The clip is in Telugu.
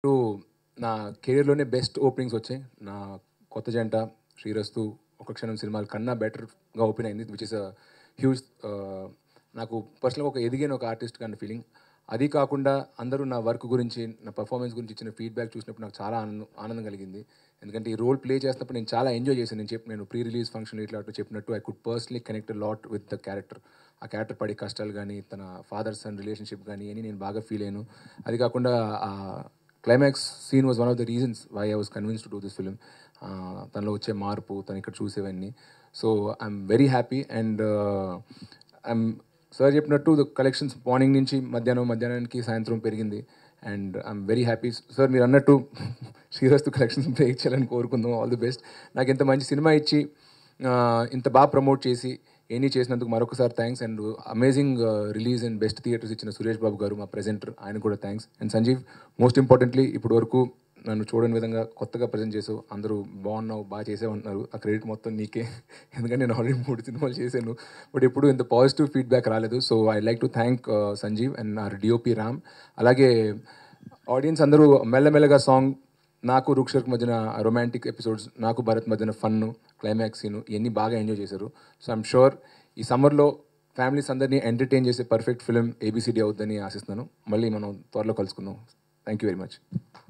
టు నా కెరీర్లోనే బెస్ట్ ఓపెనింగ్స్ వచ్చాయి నా కొత్త జంట శ్రీరస్తు ఒక క్షణం సినిమాలు కన్నా బెటర్గా ఓపెన్ అయింది విచ్ ఇస్ అ హ్యూజ్ నాకు పర్సనల్గా ఒక ఎదిగిన ఒక ఆర్టిస్ట్ kind ఫీలింగ్ అది కాకుండా అందరూ నా వర్క్ గురించి నా పర్ఫార్మెన్స్ గురించి ఇచ్చిన ఫీడ్బ్యాక్ చూసినప్పుడు నాకు చాలా ఆనందం ఆనందం కలిగింది ఎందుకంటే ఈ రోల్ ప్లే చేసినప్పుడు నేను చాలా ఎంజాయ్ చేశాను నేను చెప్పి నేను ప్రీ రిలీజ్ ఫంక్షన్ ఇట్లా అట్లా చెప్పినట్టు I could personally connect lot with the character ఆ క్యారెక్టర్ పడే కష్టాలు కానీ తన ఫాదర్ సన్ రిలేషన్షిప్ కానీ అని నేను బాగా ఫీల్ అయ్యాను అది కాకుండా ఆ climax scene was one of the reasons why I was convince to do this film తనలో వచ్చే మార్పు తను ఇక్కడ చూసేవన్నీ so I'm very happy and I'm sir చెప్పినట్టు ద కలెక్షన్స్ మార్నింగ్ నుంచి మధ్యాహ్నం మధ్యాహ్నానికి సాయంత్రం పెరిగింది and I'm very happy sir మీరు అన్నట్టు శ్రీరస్తు కలెక్షన్స్ బ్రేక్ చేయాలని కోరుకుందాం ఆల్ ది బెస్ట్ నాకు ఇంత మంచి సినిమా ఇచ్చి ఆ, ఇంత బాగా ప్రమోట్ చేసి ఎనీ చేసినందుకు మరొకసారి thanks and amazing release and best theatres ఇచ్చిన సురేష్ బాబు గారు మా ప్రెజెంటర్ ఆయన కూడా thanks and Sanjeev most importantly ఇప్పటి వరకు నన్ను చూడని విధంగా కొత్తగా ప్రజెంట్ చేసావు అందరూ బాగున్నావు బాగా చేసావు అంటున్నారు ఆ క్రెడిట్ మొత్తం నీకే ఎందుకంటే నేను ఆల్రెడీ మూడు సినిమాలు చేశాను బట్ ఎప్పుడు ఇంత పాజిటివ్ ఫీడ్బ్యాక్ రాలేదు so I like to thank Sanjeev and our DOP Ram అలాగే ఆడియన్స్ అందరూ మెల్లమెల్లగా సాంగ్ నాకు రుక్షర్కి మధ్యన రొమాంటిక్ ఎపిసోడ్స్ నాకు భరత్ మధ్యన ఫన్ క్లైమాక్స్ సీన్ ఇవన్నీ బాగా ఎంజాయ్ చేశారు సో ఐమ్ షూర్ ఈ సమ్మర్లో ఫ్యామిలీస్ అందరినీ ఎంటర్టైన్ చేసే పర్ఫెక్ట్ ఫిలిం ఏబిసిడి అవుతుందని ఆశిస్తున్నాను మళ్ళీ మనం త్వరలో కలుసుకుందాం థ్యాంక్ యూ వెరీ మచ్